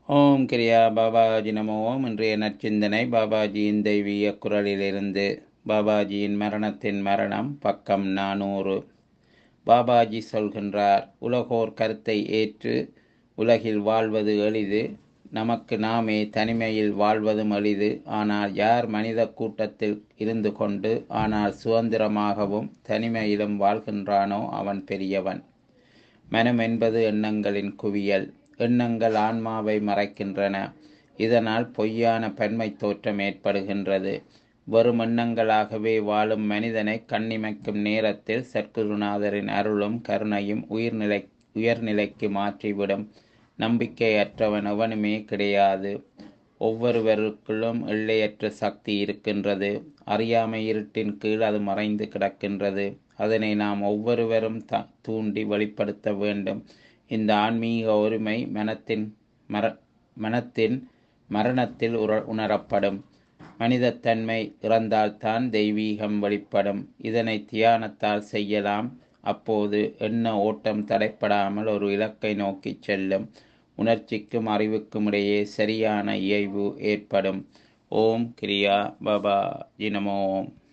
ஓம் கிரியா பாபாஜி நமோ ஓம் இன்றைய நற்சிந்தனை பாபாஜியின் தெய்வீக குரலிலிருந்து பாபாஜியின் மரணத்தின் மரணம் பக்கம் நானூறு பாபாஜி சொல்கின்றார் உலகோர் கருத்தை ஏற்று உலகில் வாழ்வது எளிது நமக்கு நாமே தனிமையில் வாழ்வதும் எளிது ஆனால் யார் மனித கூட்டத்தில் இருந்து கொண்டு ஆனால் சுதந்திரமாகவும் தனிமையிலும் வாழ்கின்றானோ அவன் பெரியவன் மனம் என்பது எண்ணங்களின் குவியல் எண்ணங்கள் ஆன்மாவை மறைக்கின்றன இதனால் பொய்யான பன்மை தோற்றம் ஏற்படுகின்றது வெறும் எண்ணங்களாகவே வாழும் மனிதனை கண்ணிமைக்கும் நேரத்தில் சற்குருநாதரின் அருளும் கருணையும் உயிர்நிலை உயர்நிலைக்கு மாற்றிவிடும் நம்பிக்கையற்றவன் எவனுமே கிடையாது ஒவ்வொருவருக்குள்ளும் எல்லையற்ற சக்தி இருக்கின்றது அறியாமை இருட்டின் கீழ் அது மறைந்து கிடக்கின்றது அதனை நாம் ஒவ்வொருவரும் த தூண்டி வெளிப்படுத்த வேண்டும் இந்த ஆன்மீக ஒருமை மனத்தின் மர மனத்தின் மரணத்தில் உற உணரப்படும் மனிதத்தன்மை இறந்தால்தான் தெய்வீகம் வெளிப்படும் இதனை தியானத்தால் செய்யலாம் அப்போது எண்ண ஓட்டம் தடைப்படாமல் ஒரு இலக்கை நோக்கி செல்லும் உணர்ச்சிக்கும் அறிவுக்கும் இடையே சரியான இயைவு ஏற்படும் ஓம் கிரியா பாபா ஜினமோ